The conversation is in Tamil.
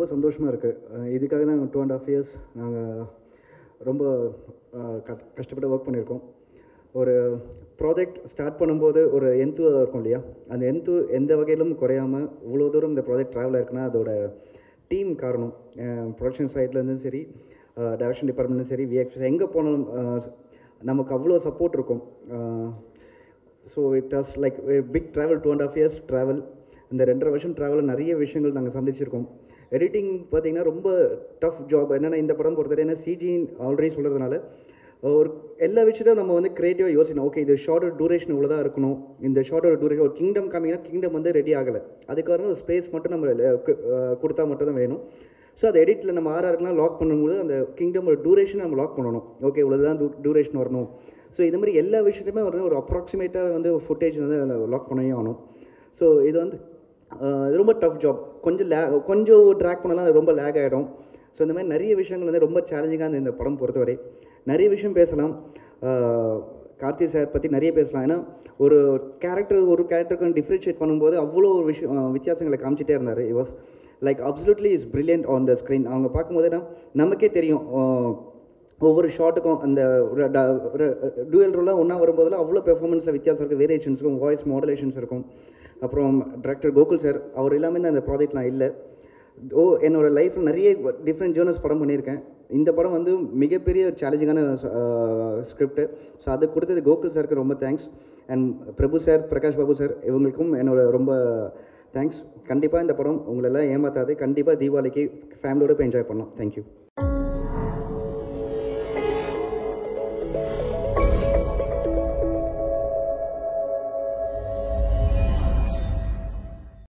ரொம்ப சந்தோஷமாக இருக்குது இதுக்காக தான் டூ அண்ட் ஆஃப் இயர்ஸ் நாங்கள் ரொம்ப அஹ், க- கஷ்டப்பட்டு ஒர்க் பண்ணியிருக்கோம் ஒரு ப்ராஜெக்ட் ஸ்டார்ட் பண்ணும்போது ஒரு எந்து இருக்கும் இல்லையா அந்த எந்து எந்த வகையிலும் குறையாமல் இவ்வளோ தூரம் இந்த ப்ராஜெக்ட் ட்ராவல் இருக்குன்னா அதோட டீம் காரணம் ப்ரொடக்ஷன் சைட்லேருந்தும் சரி டைரக்ஷன் டிபார்ட்மெண்ட்டும் சரி விஎக்ஸ் எங்கே போனாலும் அஹ், நமக்கு அவ்வளோ சப்போர்ட் இருக்கும் so it has like big travel two and half years travel இந்த ரெண்டரை வருஷம் ட்ராவலில் நிறைய விஷயங்கள் நாங்கள் சந்திச்சிருக்கோம் எடிட்டிங் பார்த்தீங்கன்னா ரொம்ப டஃப் ஜாப் என்னென்னா இந்த படம் பொறுத்தவரை என்ன சிஜி ஆல்ரெடி சொல்கிறதுனால ஒரு எல்லா விஷயத்தையும் நம்ம வந்து க்ரியேட்டிவாக யோசிக்கணும் ஓகே இது ஷார்ட்டர் டூரேஷன் இவ்வளோ தான் இருக்கணும் இந்த ஷார்ட்டர் டூரேஷன் ஒரு கிங்டம் காமிங்கன்னா கிங்டம் வந்து ரெடி ஆகலை அதுக்காக ஒரு ஸ்பேஸ் மட்டும் நம்ம அஹ், கு- அஹ், கொடுத்தா மட்டும் தான் வேணும் ஸோ அந்த எடிட்டில் நம்ம ஆர்ஆர்லாம் லாக் பண்ணும்போது அந்த கிங்டமோட டூரேஷன் நம்ம லாக் பண்ணணும் ஓகே இவ்வளோ தான் டூரேஷன் வரணும் ஸோ இது மாதிரி எல்லா விஷயத்தையுமே வந்து ஒரு அப்ராக்சிமேட்டாக வந்து ஃபுட்டேஜ் வந்து லாக் பண்ணவே ஆகணும் ஸோ இது வந்து ஆஹ், இது ரொம்ப டஃப் ஜாப் கொஞ்சம் லே கொஞ்சம் ட்ராக் பண்ணலாம் அது ரொம்ப லேக் ஆகிடும் ஸோ இந்த மாதிரி நிறைய விஷயங்கள் வந்து ரொம்ப சேலஞ்சிங்காக இருந்தது இந்த படம் பொறுத்தவரை நிறைய விஷயம் பேசலாம் ஆஹ், கார்த்தி சார் பற்றி நிறைய பேசலாம் ஏன்னா ஒரு கேரக்டர் ஒரு கேரக்டருக்கும் டிஃப்ரென்ஷியேட் பண்ணும்போது அவ்வளோ ஒரு விஷயம் ஆஹ், வித்தியாசங்களை காமிச்சிட்டே இருந்தார் it was like absolutely is brilliant on the screen அவங்க பார்க்கும்போது தான் நமக்கே தெரியும் ஆஹ், ஒவ்வொரு ஷாட்டுக்கும் அந்த டூயல் ரோலாம் ஒன்றா வரும்போதெல்லாம் அவ்வளோ பெர்ஃபார்மன்ஸில் வித்தியாசம் இருக்குது வேரியேஷன்ஸ் இருக்கும் வாய்ஸ் மாடுலேஷன்ஸ் இருக்கும் அப்புறம் டைரக்டர் கோகுல் சார் அவர் எல்லாமே தான் அந்த ப்ராஜெக்ட்லாம் இல்லை ஓ என்னோட லைஃப்பில் நிறைய டிஃப்ரெண்ட் ஜேர்னல்ஸ் படம் பண்ணியிருக்கேன் இந்த படம் வந்து மிகப்பெரிய சேலஞ்சிங்கான ஸ்கிரிப்ட் ஸோ அதை கொடுத்தது கோகுல் சாருக்கு ரொம்ப thanks and Prabhu sir Prakash Babu sir இவங்களுக்கும் என்னோட ரொம்ப தேங்க்ஸ் கண்டிப்பாக இந்த படம் உங்களெல்லாம் ஏமாத்தாது கண்டிப்பாக தீபாவளிக்கு ஃபேமிலியோட போய் என்ஜாய் பண்ணலாம் தேங்க்யூ